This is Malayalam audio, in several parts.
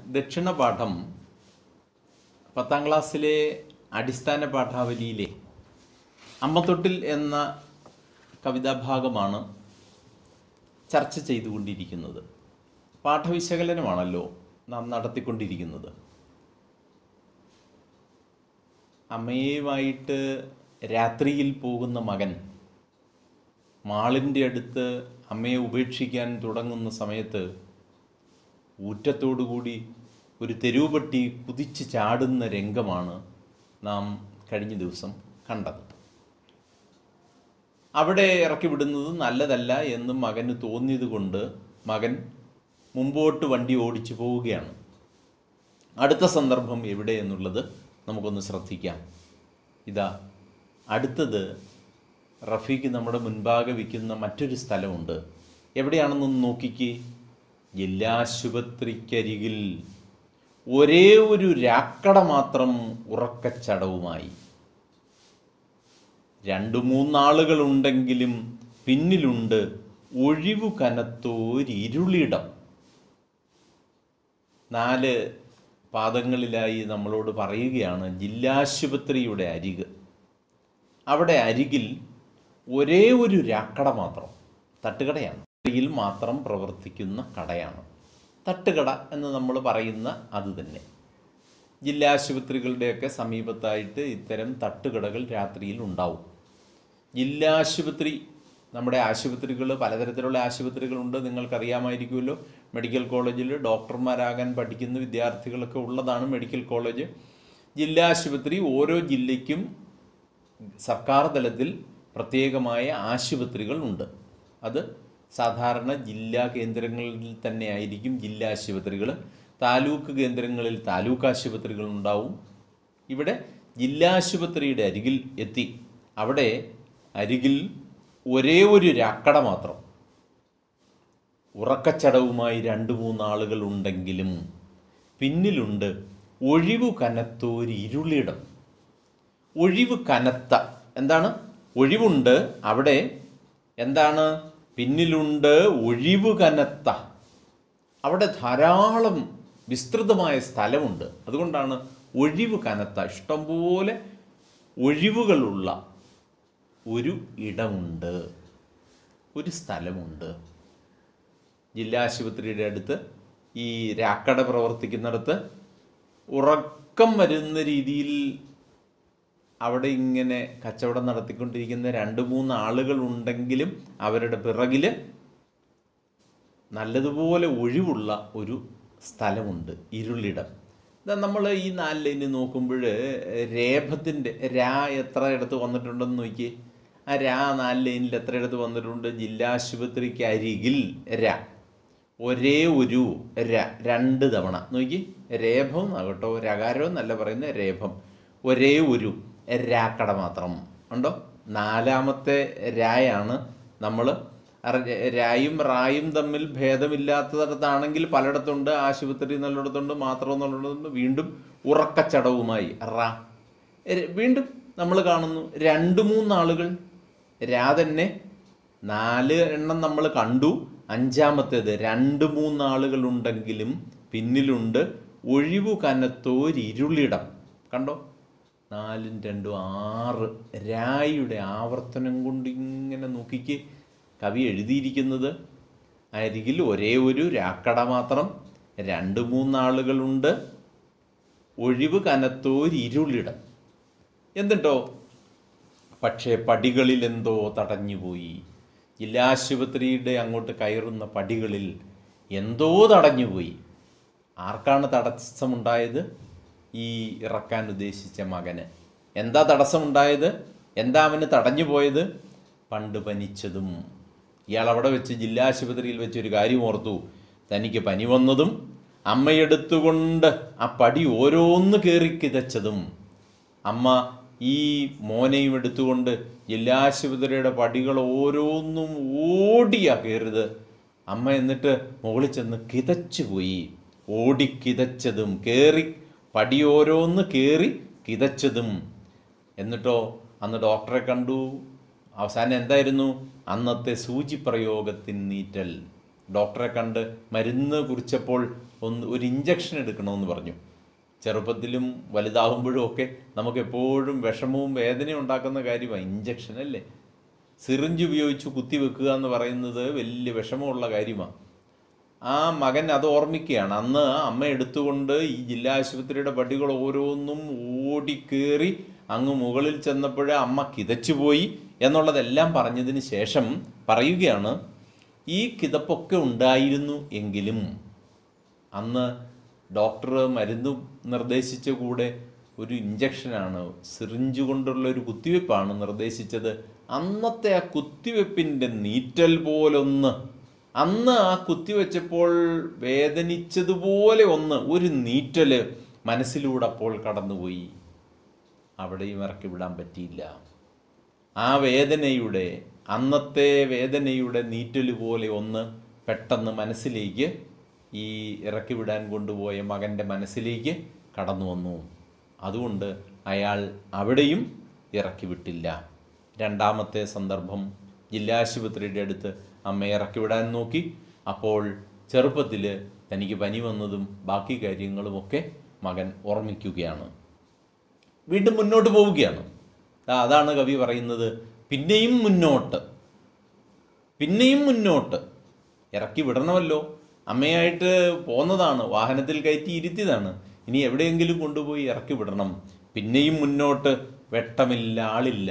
ദക്ഷിണ പാഠം പത്താം ക്ലാസ്സിലെ അടിസ്ഥാന പാഠാവലിയിലെ അമ്മത്തൊട്ടിൽ എന്ന കവിതാഭാഗമാണ് ചർച്ച ചെയ്തുകൊണ്ടിരിക്കുന്നത് പാഠവിശകലനമാണല്ലോ നാം നടത്തിക്കൊണ്ടിരിക്കുന്നത് അമ്മയുമായിട്ട് രാത്രിയിൽ പോകുന്ന മകൻ മാളിൻ്റെ അടുത്ത് അമ്മയെ ഉപേക്ഷിക്കാൻ തുടങ്ങുന്ന സമയത്ത് ഊറ്റത്തോടുകൂടി ഒരു തെരുവുപട്ടി കുതിച്ച് ചാടുന്ന രംഗമാണ് നാം കഴിഞ്ഞ ദിവസം കണ്ടത് അവിടെ ഇറക്കി വിടുന്നത് നല്ലതല്ല എന്ന് മകന് തോന്നിയത് കൊണ്ട് മകൻ മുമ്പോട്ട് വണ്ടി ഓടിച്ചു പോവുകയാണ് അടുത്ത സന്ദർഭം എവിടെ എന്നുള്ളത് നമുക്കൊന്ന് ശ്രദ്ധിക്കാം ഇതാ അടുത്തത് റഫീഖ് നമ്മുടെ മുൻപാകെ വിൽക്കുന്ന മറ്റൊരു സ്ഥലമുണ്ട് എവിടെയാണെന്നൊന്ന് നോക്കിക്കേ ജില്ലാശുപത്രിക്കരികിൽ ഒരേ ഒരു രാക്കട മാത്രം ഉറക്കച്ചടവുമായി രണ്ടു മൂന്നാളുകളുണ്ടെങ്കിലും പിന്നിലുണ്ട് ഒഴിവു കനത്തോരിരുളിടം നാല് പാദങ്ങളിലായി നമ്മളോട് പറയുകയാണ് ജില്ലാശുപത്രിയുടെ അരിക് അവിടെ അരികിൽ ഒരേ ഒരു രാക്കട മാത്രം തട്ടുകടയാണ് യിൽ മാത്രം പ്രവർത്തിക്കുന്ന കടയാണ് തട്ടുകട എന്ന് നമ്മൾ പറയുന്ന അത് തന്നെ ജില്ലാ ആശുപത്രികളുടെയൊക്കെ സമീപത്തായിട്ട് ഇത്തരം തട്ടുകടകൾ രാത്രിയിൽ ഉണ്ടാവും ജില്ലാ ആശുപത്രി നമ്മുടെ ആശുപത്രികൾ പലതരത്തിലുള്ള ആശുപത്രികളുണ്ട് നിങ്ങൾക്കറിയാമായിരിക്കുമല്ലോ മെഡിക്കൽ കോളേജിൽ ഡോക്ടർമാരാകാൻ പഠിക്കുന്ന വിദ്യാർത്ഥികളൊക്കെ ഉള്ളതാണ് മെഡിക്കൽ കോളേജ് ജില്ലാ ആശുപത്രി ഓരോ ജില്ലയ്ക്കും സർക്കാർ തലത്തിൽ പ്രത്യേകമായ ആശുപത്രികൾ ഉണ്ട് അത് സാധാരണ ജില്ലാ കേന്ദ്രങ്ങളിൽ തന്നെ ആയിരിക്കും ജില്ലാ ആശുപത്രികൾ താലൂക്ക് കേന്ദ്രങ്ങളിൽ താലൂക്ക് ആശുപത്രികൾ ഉണ്ടാവും ഇവിടെ ജില്ലാ ആശുപത്രിയുടെ അരികിൽ എത്തി അവിടെ അരികിൽ ഒരേ ഒരു രാക്കട മാത്രം ഉറക്കച്ചടവുമായി രണ്ട് മൂന്നാളുകൾ ഉണ്ടെങ്കിലും പിന്നിലുണ്ട് ഒഴിവു കനത്തോരു ഇരുളിടം ഒഴിവ് കനത്ത എന്താണ് ഒഴിവുണ്ട് അവിടെ എന്താണ് പിന്നിലുണ്ട് ഒഴിവ് കനത്ത അവിടെ ധാരാളം വിസ്തൃതമായ സ്ഥലമുണ്ട് അതുകൊണ്ടാണ് ഒഴിവ് കനത്ത ഇഷ്ടംപോലെ ഒഴിവുകളുള്ള ഒരു ഇടമുണ്ട് ഒരു സ്ഥലമുണ്ട് ജില്ലാ ആശുപത്രിയുടെ അടുത്ത് ഈ രാക്കട പ്രവർത്തിക്കുന്നിടത്ത് ഉറക്കം വരുന്ന രീതിയിൽ അവിടെ ഇങ്ങനെ കച്ചവടം നടത്തിക്കൊണ്ടിരിക്കുന്ന രണ്ട് മൂന്ന് ആളുകൾ ഉണ്ടെങ്കിലും അവരുടെ പിറകിൽ നല്ലതുപോലെ ഒഴിവുള്ള ഒരു സ്ഥലമുണ്ട് ഇരുളിടം ഇതാ നമ്മൾ ഈ നാല് ലൈന് നോക്കുമ്പോൾ രേഖത്തിൻ്റെ രാ എത്ര ഇടത്ത് വന്നിട്ടുണ്ടെന്ന് നോക്കിയേ ആ രാ നാല് ലൈനിൽ എത്ര ഇടത്ത് വന്നിട്ടുണ്ട് ജില്ലാ ആശുപത്രിക്ക് അരികിൽ രാ ഒരേ ഒരു ര രണ്ട് തവണ നോക്കി രേഭം ആകട്ടോ രകാരം എന്നല്ല പറയുന്നത് രേഭം ഒരേ ഒരു രാക്കട മാത്രം ഉണ്ടോ നാലാമത്തെ രായാണ് നമ്മൾ രായും റായും തമ്മിൽ ഭേദമില്ലാത്തടത്താണെങ്കിൽ പലയിടത്തുണ്ട് ആശുപത്രി എന്നുള്ളിടത്തുണ്ട് മാത്രം എന്നുള്ളിടത്തുണ്ട് വീണ്ടും ഉറക്കച്ചടവുമായി റാ ര- വീണ്ടും നമ്മൾ കാണുന്നു രണ്ട് മൂന്നാളുകൾ രാ തന്നെ നാല് എണ്ണം നമ്മൾ കണ്ടു അഞ്ചാമത്തേത് രണ്ട് മൂന്നാളുകൾ ഉണ്ടെങ്കിലും പിന്നിലുണ്ട് ഒഴിവു കനത്തോരിരുളിടം കണ്ടോ നാലും രണ്ടും ആറ് രായുടെ ആവർത്തനം കൊണ്ട് ഇങ്ങനെ നോക്കിക്ക് കവി എഴുതിയിരിക്കുന്നത് അരികിൽ ഒരേ ഒരു രാക്കട മാത്രം രണ്ട് മൂന്നാളുകളുണ്ട് ഒഴിവ് കനത്തോരിരുളിടം എന്നിട്ടോ പക്ഷേ പടികളിൽ എന്തോ തടഞ്ഞുപോയി ജില്ലാശുപത്രിയുടെ അങ്ങോട്ട് കയറുന്ന പടികളിൽ എന്തോ തടഞ്ഞുപോയി ആർക്കാണ് തടസ്സമുണ്ടായത് ഈ ഇറക്കാൻ ഉദ്ദേശിച്ച മകന് എന്താ തടസ്സമുണ്ടായത് എന്താ അവന് തടഞ്ഞു പോയത് പണ്ട് പനിച്ചതും ഇയാൾ അവിടെ വെച്ച് ജില്ലാ ആശുപത്രിയിൽ വെച്ച് ഒരു കാര്യം ഓർത്തു തനിക്ക് പനി വന്നതും അമ്മയെടുത്തുകൊണ്ട് ആ പടി ഓരോന്ന് കയറി കിതച്ചതും അമ്മ ഈ മോനെയും എടുത്തുകൊണ്ട് ജില്ലാ ആശുപത്രിയുടെ പടികൾ ഓരോന്നും ഓടിയാ കയറിയത് അമ്മ എന്നിട്ട് മുകളിൽ ചെന്ന് കിതച്ചുപോയി ഓടി കിതച്ചതും കയറി പടി ഓരോന്ന് കയറി കിതച്ചതും എന്നിട്ടോ അന്ന് ഡോക്ടറെ കണ്ടു അവസാനം എന്തായിരുന്നു അന്നത്തെ സൂചി പ്രയോഗത്തിൻ നീറ്റൽ ഡോക്ടറെ കണ്ട് മരുന്ന് കുറിച്ചപ്പോൾ ഒന്ന് ഒരു ഇഞ്ചക്ഷൻ എടുക്കണമെന്ന് പറഞ്ഞു ചെറുപ്പത്തിലും വലുതാകുമ്പോഴും ഒക്കെ നമുക്ക് എപ്പോഴും വിഷമവും വേദനയും ഉണ്ടാക്കുന്ന കാര്യമാണ് ഇഞ്ചക്ഷൻ അല്ലേ സിറിഞ്ച് ഉപയോഗിച്ച് കുത്തിവെക്കുക എന്ന് പറയുന്നത് വലിയ വിഷമമുള്ള കാര്യമാണ് ആ മകൻ അത് ഓർമ്മിക്കുകയാണ് അന്ന് അമ്മ എടുത്തുകൊണ്ട് ഈ ജില്ലാ ആശുപത്രിയുടെ പടികൾ ഓരോന്നും ഓടിക്കേറി അങ്ങ് മുകളിൽ ചെന്നപ്പോഴേ അമ്മ കിതച്ചുപോയി എന്നുള്ളതെല്ലാം പറഞ്ഞതിന് ശേഷം പറയുകയാണ് ഈ കിതപ്പൊക്കെ ഉണ്ടായിരുന്നു എങ്കിലും അന്ന് ഡോക്ടർ മരുന്ന് നിർദ്ദേശിച്ച കൂടെ ഒരു ഇഞ്ചക്ഷനാണ് സിറിഞ്ച് കൊണ്ടുള്ള ഒരു കുത്തിവെപ്പാണ് നിർദ്ദേശിച്ചത് അന്നത്തെ ആ കുത്തിവെപ്പിൻ്റെ നീറ്റൽ പോലൊന്ന് അന്ന് ആ കുത്തിവെച്ചപ്പോൾ വേദനിച്ചതുപോലെ ഒന്ന് ഒരു നീറ്റല് മനസ്സിലൂടെ അപ്പോൾ കടന്നുപോയി അവിടെയും ഇറക്കി വിടാൻ പറ്റിയില്ല ആ വേദനയുടെ അന്നത്തെ വേദനയുടെ നീറ്റല് പോലെ ഒന്ന് പെട്ടെന്ന് മനസ്സിലേക്ക് ഈ ഇറക്കി വിടാൻ കൊണ്ടുപോയ മകൻ്റെ മനസ്സിലേക്ക് കടന്നു വന്നു അതുകൊണ്ട് അയാൾ അവിടെയും ഇറക്കി വിട്ടില്ല രണ്ടാമത്തെ സന്ദർഭം ജില്ലാ ആശുപത്രിയുടെ അടുത്ത് അമ്മയെ ഇറക്കി വിടാൻ നോക്കി അപ്പോൾ ചെറുപ്പത്തിൽ തനിക്ക് പനി വന്നതും ബാക്കി കാര്യങ്ങളുമൊക്കെ മകൻ ഓർമ്മിക്കുകയാണ് വീണ്ടും മുന്നോട്ട് പോവുകയാണ് ദാ അതാണ് കവി പറയുന്നത് പിന്നെയും മുന്നോട്ട് പിന്നെയും മുന്നോട്ട് ഇറക്കി വിടണമല്ലോ അമ്മയായിട്ട് പോന്നതാണ് വാഹനത്തിൽ കയറ്റി ഇരുത്തിയതാണ് ഇനി എവിടെയെങ്കിലും കൊണ്ടുപോയി ഇറക്കി വിടണം പിന്നെയും മുന്നോട്ട് വെട്ടമില്ല ആളില്ല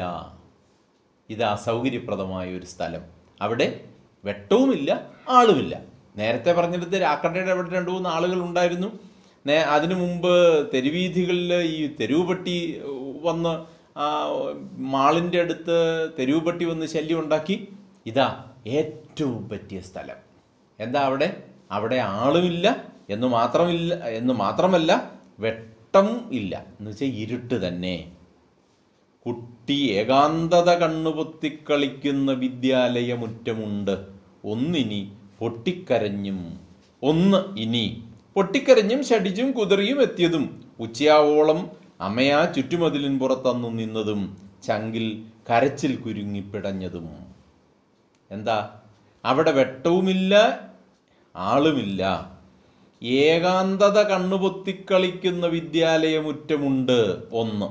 ഇത് അസൗകര്യപ്രദമായ ഒരു സ്ഥലം അവിടെ വെട്ടവുമില്ല ആളുമില്ല നേരത്തെ പറഞ്ഞിടത്ത് രാക്കടയുടെ അവിടെ രണ്ട് മൂന്ന് ആളുകൾ ഉണ്ടായിരുന്നു നേ അതിനു മുമ്പ് തെരുവീഥികളിൽ ഈ തെരുവുപട്ടി വന്ന് ആ മാളിൻ്റെ അടുത്ത് തെരുവുപട്ടി വന്ന് ശല്യം ഉണ്ടാക്കി ഇതാ ഏറ്റവും പറ്റിയ സ്ഥലം എന്താ അവിടെ അവിടെ ആളുമില്ല എന്ന് മാത്രമില്ല എന്ന് മാത്രമല്ല വെട്ടം ഇല്ല എന്ന് വെച്ചാൽ ഇരുട്ട് തന്നെ കുട്ടി ഏകാന്തത കണ്ണുപൊത്തിക്കളിക്കുന്ന വിദ്യാലയമുറ്റമുണ്ട് ഒന്നിനി പൊട്ടിക്കരഞ്ഞും ഒന്ന് ഇനി പൊട്ടിക്കരഞ്ഞും ശടിച്ചും കുതിറിയും എത്തിയതും ഉച്ചയാവോളം അമ്മയാ ചുറ്റുമതിലിൻ പുറത്തന്നു നിന്നതും ചങ്കിൽ കരച്ചിൽ കുരുങ്ങിപ്പിടഞ്ഞതും എന്താ അവിടെ വെട്ടവുമില്ല ആളുമില്ല ഏകാന്തത കണ്ണുപൊത്തിക്കളിക്കുന്ന വിദ്യാലയമുറ്റമുണ്ട് ഒന്ന്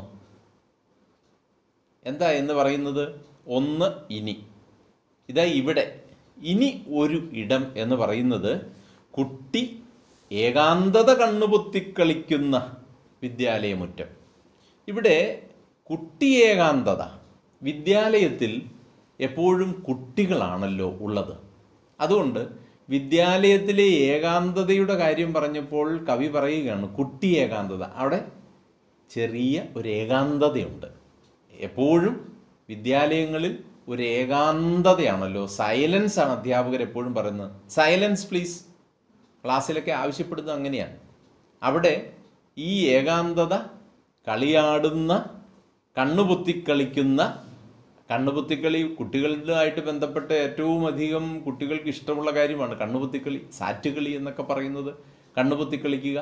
എന്താ എന്ന് പറയുന്നത് ഒന്ന് ഇനി ഇതാ ഇവിടെ ഇനി ഒരു ഇടം എന്ന് പറയുന്നത് കുട്ടി ഏകാന്തത കണ്ണുപൊത്തിക്കളിക്കുന്ന വിദ്യാലയമുറ്റം ഇവിടെ കുട്ടി ഏകാന്തത വിദ്യാലയത്തിൽ എപ്പോഴും കുട്ടികളാണല്ലോ ഉള്ളത് അതുകൊണ്ട് വിദ്യാലയത്തിലെ ഏകാന്തതയുടെ കാര്യം പറഞ്ഞപ്പോൾ കവി പറയുകയാണ് കുട്ടി ഏകാന്തത അവിടെ ചെറിയ ഒരു ഏകാന്തതയുണ്ട് എപ്പോഴും വിദ്യാലയങ്ങളിൽ ഒരു ഏകാന്തതയാണല്ലോ സൈലൻസ് ആണ് അധ്യാപകർ എപ്പോഴും പറയുന്നത് സൈലൻസ് പ്ലീസ് ക്ലാസ്സിലൊക്കെ ആവശ്യപ്പെടുന്നത് അങ്ങനെയാണ് അവിടെ ഈ ഏകാന്തത കളിയാടുന്ന കണ്ണുപൊത്തിക്കളിക്കുന്ന കണ്ണുപൊത്തിക്കളി കുട്ടികളുമായിട്ട് ബന്ധപ്പെട്ട് ഏറ്റവും അധികം കുട്ടികൾക്ക് ഇഷ്ടമുള്ള കാര്യമാണ് കണ്ണുപൊത്തിക്കളി സാറ്റുകളി എന്നൊക്കെ പറയുന്നത് കണ്ണുപൊത്തിക്കളിക്കുക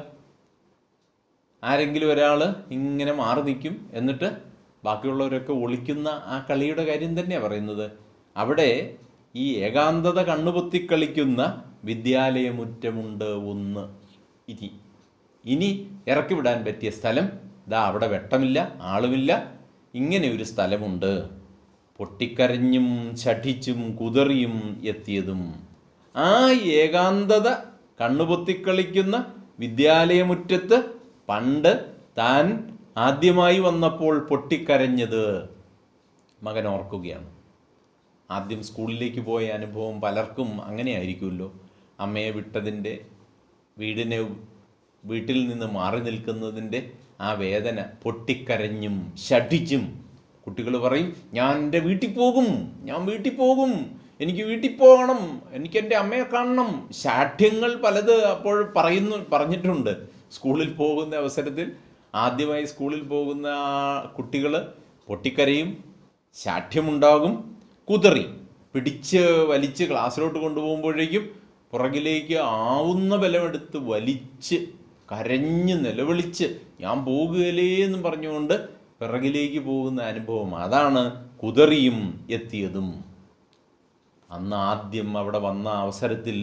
ആരെങ്കിലും ഒരാൾ ഇങ്ങനെ മാറി നിൽക്കും എന്നിട്ട് ബാക്കിയുള്ളവരൊക്കെ ഒളിക്കുന്ന ആ കളിയുടെ കാര്യം തന്നെയാണ് പറയുന്നത് അവിടെ ഈ ഏകാന്തത കണ്ണുപൊത്തിക്കളിക്കുന്ന വിദ്യാലയമുറ്റമുണ്ട് ഒന്ന് ഇനി ഇനി ഇറക്കി വിടാൻ പറ്റിയ സ്ഥലം ദാ അവിടെ വെട്ടമില്ല ആളുമില്ല ഇങ്ങനെ ഒരു സ്ഥലമുണ്ട് പൊട്ടിക്കരഞ്ഞും ചഠിച്ചും കുതറിയും എത്തിയതും ആ ഏകാന്തത കണ്ണുപൊത്തിക്കളിക്കുന്ന വിദ്യാലയമുറ്റത്ത് പണ്ട് താൻ ആദ്യമായി വന്നപ്പോൾ പൊട്ടിക്കരഞ്ഞത് മകൻ ഓർക്കുകയാണ് ആദ്യം സ്കൂളിലേക്ക് പോയ അനുഭവം പലർക്കും അങ്ങനെ ആയിരിക്കുമല്ലോ അമ്മയെ വിട്ടതിൻ്റെ വീടിനെ വീട്ടിൽ നിന്ന് മാറി നിൽക്കുന്നതിൻ്റെ ആ വേദന പൊട്ടിക്കരഞ്ഞും ശഠിച്ചും കുട്ടികൾ പറയും ഞാൻ എൻ്റെ വീട്ടിൽ പോകും ഞാൻ വീട്ടിൽ പോകും എനിക്ക് വീട്ടിൽ പോകണം എനിക്ക് എൻ്റെ അമ്മയെ കാണണം ശാഠ്യങ്ങൾ പലത് അപ്പോൾ പറയുന്നു പറഞ്ഞിട്ടുണ്ട് സ്കൂളിൽ പോകുന്ന അവസരത്തിൽ ആദ്യമായി സ്കൂളിൽ പോകുന്ന ആ കുട്ടികൾ പൊട്ടിക്കരയും ശാഠ്യമുണ്ടാകും കുതറി പിടിച്ച് വലിച്ച് ക്ലാസ്സിലോട്ട് കൊണ്ടുപോകുമ്പോഴേക്കും പുറകിലേക്ക് ആവുന്ന ബലമെടുത്ത് വലിച്ച് കരഞ്ഞ് നിലവിളിച്ച് ഞാൻ പോകുകയില്ലേ എന്നും പറഞ്ഞുകൊണ്ട് പിറകിലേക്ക് പോകുന്ന അനുഭവം അതാണ് കുതറിയും എത്തിയതും അന്ന് ആദ്യം അവിടെ വന്ന അവസരത്തിൽ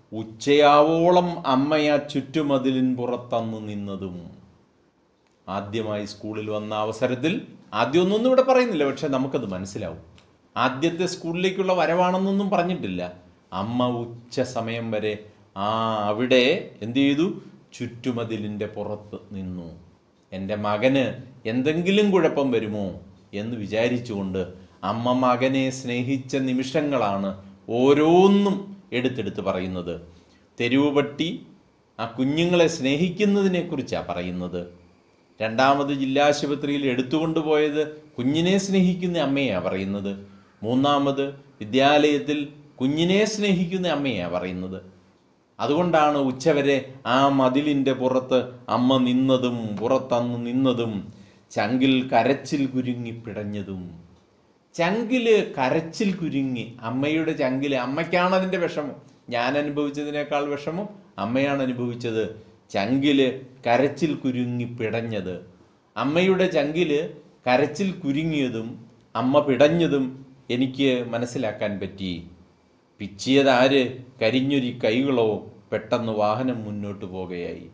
ഉച്ചയാവോളം അമ്മയ ചുറ്റുമതിലിൻ പുറത്തന്നു നിന്നതും ആദ്യമായി സ്കൂളിൽ വന്ന അവസരത്തിൽ ആദ്യമൊന്നും ഇവിടെ പറയുന്നില്ല പക്ഷെ നമുക്കത് മനസ്സിലാവും ആദ്യത്തെ സ്കൂളിലേക്കുള്ള വരവാണെന്നൊന്നും പറഞ്ഞിട്ടില്ല അമ്മ ഉച്ച സമയം വരെ ആ അവിടെ എന്ത് ചെയ്തു ചുറ്റുമതിലിൻ്റെ പുറത്ത് നിന്നു എൻ്റെ മകന് എന്തെങ്കിലും കുഴപ്പം വരുമോ എന്ന് വിചാരിച്ചുകൊണ്ട് അമ്മ മകനെ സ്നേഹിച്ച നിമിഷങ്ങളാണ് ഓരോന്നും എടുത്തെടുത്ത് പറയുന്നത് തെരുവ് പട്ടി ആ കുഞ്ഞുങ്ങളെ സ്നേഹിക്കുന്നതിനെക്കുറിച്ചാണ് പറയുന്നത് രണ്ടാമത് ജില്ലാശുപത്രിയിൽ എടുത്തുകൊണ്ടുപോയത് കുഞ്ഞിനെ സ്നേഹിക്കുന്ന അമ്മയാണ് പറയുന്നത് മൂന്നാമത് വിദ്യാലയത്തിൽ കുഞ്ഞിനെ സ്നേഹിക്കുന്ന അമ്മയാണ് പറയുന്നത് അതുകൊണ്ടാണ് ഉച്ചവരെ ആ മതിലിൻ്റെ പുറത്ത് അമ്മ നിന്നതും പുറത്തന്ന് നിന്നതും ചങ്കിൽ കരച്ചിൽ കുരുങ്ങി പിടഞ്ഞതും ചങ്കില് കരച്ചിൽ കുരുങ്ങി അമ്മയുടെ ചങ്കില് അമ്മയ്ക്കാണ് അതിൻ്റെ വിഷമം ഞാൻ അനുഭവിച്ചതിനേക്കാൾ വിഷമം അമ്മയാണ് അനുഭവിച്ചത് ചങ്കില് കരച്ചിൽ കുരുങ്ങി പിടഞ്ഞത് അമ്മയുടെ ചങ്കില് കരച്ചിൽ കുരുങ്ങിയതും അമ്മ പിടഞ്ഞതും എനിക്ക് മനസ്സിലാക്കാൻ പറ്റി പിച്ചിയതാര് കരിഞ്ഞൊരി കൈകളോ പെട്ടെന്ന് വാഹനം മുന്നോട്ട് പോകുകയായി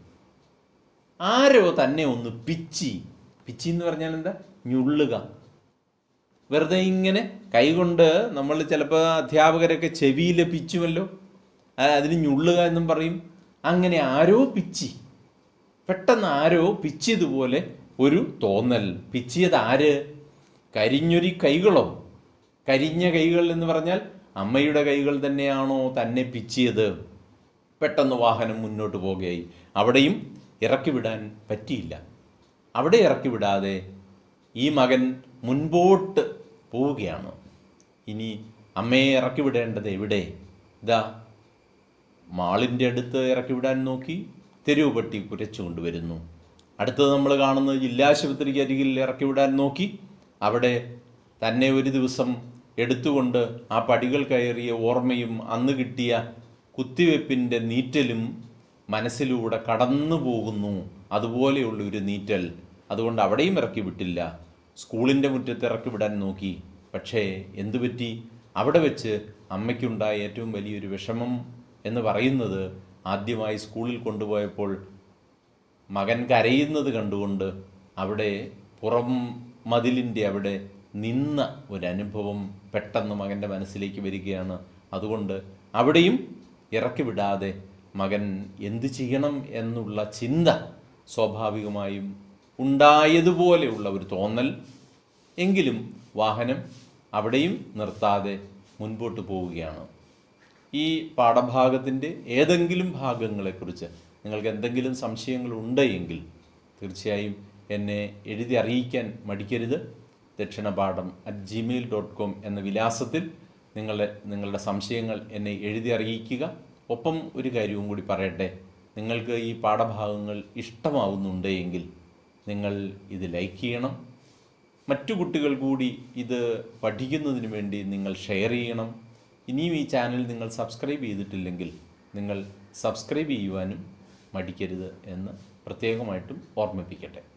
ആരോ തന്നെ ഒന്ന് പിച്ചി പിച്ചി എന്ന് പറഞ്ഞാൽ എന്താ ഞുള്ളുക വെറുതെ ഇങ്ങനെ കൈകൊണ്ട് നമ്മൾ ചിലപ്പോൾ അധ്യാപകരൊക്കെ ചെവിയിൽ പിച്ചുമല്ലോ ആ, അതിന് ഞുള്ളുക എന്നും പറയും അങ്ങനെ ആരോ പിച്ചി പെട്ടെന്ന് ആരോ പിച്ചിയതുപോലെ ഒരു തോന്നൽ പിച്ചിയത് ആര് കരിഞ്ഞൊരി കൈകളോ കരിഞ്ഞ കൈകൾ എന്ന് പറഞ്ഞാൽ അമ്മയുടെ കൈകൾ തന്നെയാണോ തന്നെ പിച്ചിയത് പെട്ടെന്ന് വാഹനം മുന്നോട്ട് പോകുകയായി അവിടെയും ഇറക്കി വിടാൻ പറ്റിയില്ല അവിടെ ഇറക്കി വിടാതെ ഈ മകൻ മുൻപോട്ട് പോവുകയാണ് ഇനി അമ്മയെ ഇറക്കി വിടേണ്ടത് എവിടെ ഇതാ മാളിൻ്റെ അടുത്ത് ഇറക്കി വിടാൻ നോക്കി തെരുവ് പട്ടി കുരച്ചു കൊണ്ടുവരുന്നു അടുത്തത് നമ്മൾ കാണുന്നത് ജില്ലാശുപത്രിക്ക് അരികിൽ ഇറക്കി വിടാൻ നോക്കി അവിടെ തന്നെ ഒരു ദിവസം എടുത്തുകൊണ്ട് ആ പടികൾ കയറിയ ഓർമ്മയും അന്ന് കിട്ടിയ കുത്തിവെപ്പിൻ്റെ നീറ്റലും മനസ്സിലൂടെ കടന്നു പോകുന്നു അതുപോലെയുള്ള ഒരു നീറ്റൽ അതുകൊണ്ട് അവിടെയും ഇറക്കി വിട്ടില്ല സ്കൂളിൻ്റെ മുറ്റത്ത് ഇറക്കി വിടാൻ നോക്കി പക്ഷേ എന്തു പറ്റി അവിടെ വെച്ച് അമ്മയ്ക്കുണ്ടായ ഏറ്റവും വലിയൊരു വിഷമം എന്ന് പറയുന്നത് ആദ്യമായി സ്കൂളിൽ കൊണ്ടുപോയപ്പോൾ മകൻ കരയുന്നത് കണ്ടുകൊണ്ട് അവിടെ പുറം മതിലിൻ്റെ അവിടെ നിന്ന ഒരു പെട്ടെന്ന് മകൻ്റെ മനസ്സിലേക്ക് വരികയാണ് അതുകൊണ്ട് അവിടെയും ഇറക്കി വിടാതെ മകൻ എന്തു ചെയ്യണം എന്നുള്ള ചിന്ത സ്വാഭാവികമായും ഉണ്ടായതുപോലെയുള്ള ഒരു തോന്നൽ എങ്കിലും വാഹനം അവിടെയും നിർത്താതെ മുൻപോട്ട് പോവുകയാണ് ഈ പാഠഭാഗത്തിൻ്റെ ഏതെങ്കിലും ഭാഗങ്ങളെക്കുറിച്ച് നിങ്ങൾക്ക് എന്തെങ്കിലും സംശയങ്ങൾ ഉണ്ടെങ്കിൽ തീർച്ചയായും എന്നെ എഴുതി അറിയിക്കാൻ മടിക്കരുത് Dakshinapadam at Gmail dot com എന്ന വിലാസത്തിൽ നിങ്ങളെ നിങ്ങളുടെ സംശയങ്ങൾ എന്നെ എഴുതി അറിയിക്കുക ഒപ്പം ഒരു കാര്യവും കൂടി പറയട്ടെ നിങ്ങൾക്ക് ഈ പാഠഭാഗങ്ങൾ ഇഷ്ടമാവുന്നുണ്ട് എങ്കിൽ നിങ്ങൾ ഇത് ലൈക്ക് ചെയ്യണം മറ്റു കുട്ടികൾ കൂടി ഇത് പഠിക്കുന്നതിന് വേണ്ടി നിങ്ങൾ ഷെയർ ചെയ്യണം ഇനിയും ഈ ചാനൽ നിങ്ങൾ സബ്സ്ക്രൈബ് ചെയ്തിട്ടില്ലെങ്കിൽ നിങ്ങൾ സബ്സ്ക്രൈബ് ചെയ്യുവാനും മടിക്കരുത് എന്ന് പ്രത്യേകമായിട്ടും ഓർമ്മിപ്പിക്കട്ടെ